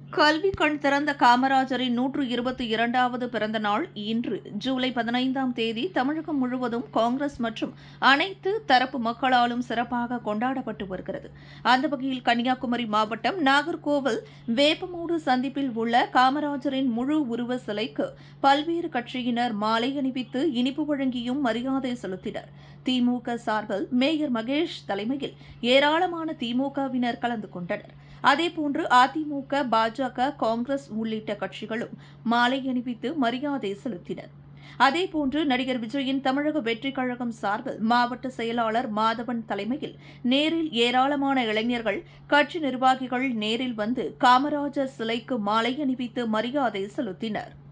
கல்வி கண் திறந்த காமராஜரின் நூற்று இருபத்தி இரண்டாவது பிறந்த நாள் இன்று ஜூலை பதினைந்தாம் தேதி தமிழகம் முழுவதும் காங்கிரஸ் மற்றும் அனைத்து தரப்பு மக்களாலும் சிறப்பாக கொண்டாடப்பட்டு வருகிறது அந்த வகையில் கன்னியாகுமரி மாவட்டம் நாகர்கோவில் வேப்பமூடு சந்திப்பில் உள்ள காமராஜரின் முழு உருவ சிலைக்கு பல்வேறு கட்சியினர் மாலை அணிவித்து இனிப்பு வழங்கியும் மரியாதை செலுத்தினர் திமுக சார்பில் மேயர் மகேஷ் தலைமையில் ஏராளமான திமுகவினர் கலந்து கொண்டனர் அதேபோன்று அதிமுக பாஜக காங்கிரஸ் உள்ளிட்ட கட்சிகளும் மாலை அணிவித்து மரியாதை செலுத்தினர் அதேபோன்று நடிகர் விஜயின் தமிழக வெற்றிக் கழகம் சார்பில் மாவட்ட செயலாளர் மாதவன் தலைமையில் நேரில் ஏராளமான இளைஞர்கள் கட்சி நிர்வாகிகள் நேரில் வந்து காமராஜர் சிலைக்கு மாலை அணிவித்து மரியாதை செலுத்தினர்